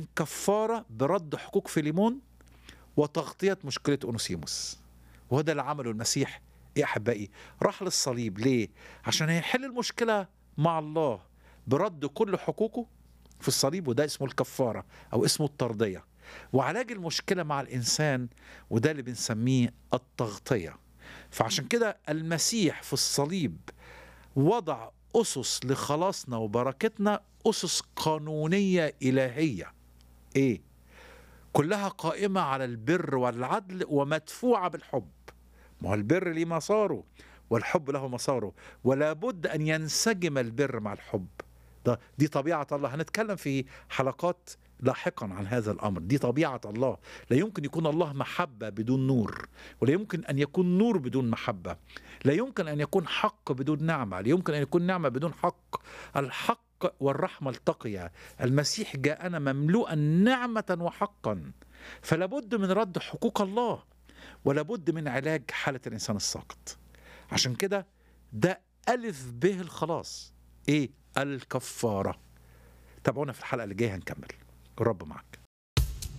كفارة برد حقوق فيليمون وتغطية مشكلة أونوسيموس وهذا اللي عمله المسيح يا أحبائي راح للصليب ليه؟ عشان هيحل المشكلة مع الله برد كل حقوقه في الصليب وده اسمه الكفارة أو اسمه الترضية وعلاج المشكلة مع الإنسان وده اللي بنسميه التغطية فعشان كده المسيح في الصليب وضع أسس لخلاصنا وبركتنا أسس قانونية إلهية إيه؟ كلها قائمة على البر والعدل ومدفوعة بالحب ما هو البر ليه مساره والحب له مساره ولا بد أن ينسجم البر مع الحب ده دي طبيعة الله هنتكلم في حلقات لاحقا عن هذا الامر دي طبيعه الله لا يمكن يكون الله محبه بدون نور ولا يمكن ان يكون نور بدون محبه لا يمكن ان يكون حق بدون نعمه لا يمكن ان يكون نعمه بدون حق الحق والرحمه التقيا المسيح جاءنا مملوءا نعمه وحقا فلا بد من رد حقوق الله ولا بد من علاج حاله الانسان الساقط عشان كده ده الف به الخلاص ايه الكفاره تابعونا في الحلقه اللي جايه هنكمل الرب معك